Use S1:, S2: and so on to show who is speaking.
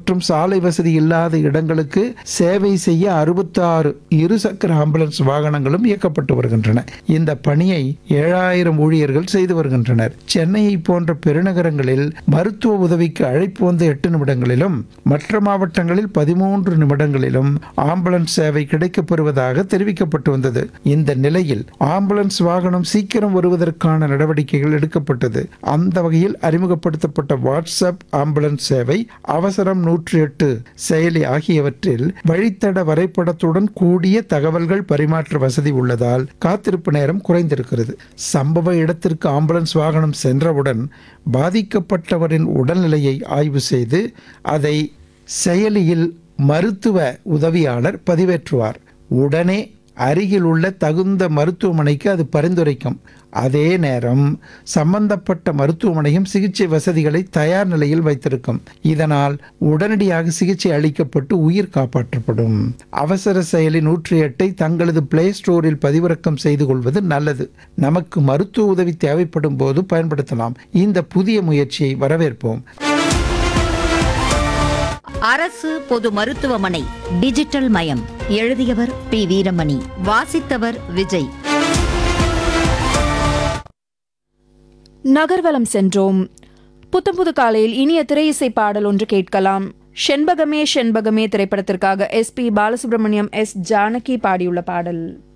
S1: மற்றும் சாலை வசதி இல்லாத இடங்களுக்கு சேவை செய்ய அறுபத்தாறு இருசக்கர ஆம்புலன்ஸ் வாகனங்களும் இயக்கப்பட்டு வருகின்றன இந்த பணியை ஏழாயிரம் ஊழியர்கள் செய்து வருகின்றனர் சென்னையை போன்ற பெருநகரங்களில் மருத்துவ உதவிக்கு அழைப்பு வந்த எட்டு நிமிடங்களிலும் மற்ற மாவட்டங்களில் பதிமூன்று நிமிடங்களிலும் ஆம்புலன்ஸ் சேவை கிடைக்கப் பெறுவதாக தெரிவிக்கப்பட்டு வந்தது இந்த நிலையில் ஆம்புலன்ஸ் வாகனம் சீக்கிரம் வருவதற்கான நடவடிக்கைகள் எடுக்கப்பட்டது அந்த வகையில் அறிமுகப்படுத்தப்பட்ட வாட்ஸ்அப் ஆம்புலன்ஸ் சேவை அவசரம் நூற்றி எட்டு செயலி ஆகியவற்றில் வழித்தட வரைபடத்துடன் கூடிய தகவல்கள் பரிமாற்ற வசதி உள்ளதால் காத்திருப்பு நேரம் குறைந்திருக்கிறது சம்பவ இடத்திற்கு ஆம்புலன்ஸ் வாகனம் சென்றவுடன் பாதிக்கப்பட்டவரின் உடல்நிலையை ஆய்வு செய்து அதை செயலியில் மருத்துவ உதவியாளர் பதிவேற்றுவார் உடனே அருகில் உள்ள தகுந்த மருத்துவமனைக்கு அது பரிந்துரைக்கும் அதே நேரம் சம்பந்தப்பட்ட மருத்துவமனையும் சிகிச்சை வசதிகளை தயார் நிலையில் வைத்திருக்கும் இதனால் உடனடியாக சிகிச்சை அளிக்கப்பட்டு உயிர் காப்பாற்றப்படும் அவசர செயலி நூற்றி எட்டை தங்களது பிளே ஸ்டோரில் பதிவிறக்கம் செய்து கொள்வது நல்லது நமக்கு மருத்துவ உதவி தேவைப்படும் போது பயன்படுத்தலாம் இந்த புதிய முயற்சியை வரவேற்போம்
S2: அரசு பொது மருத்துவமனை டிஜிட்டல் மயம் எழுதியவர் பி வீரமணி வாசித்தவர் விஜய்
S3: நகர்வலம் சென்றோம் புத்தம் புது காலையில் இனிய திரையிசை பாடல் ஒன்று கேட்கலாம் செண்பகமே செண்பகமே திரைப்படத்திற்காக S P Balasubrahmanyam S Janaki பாடியுள்ள பாடல்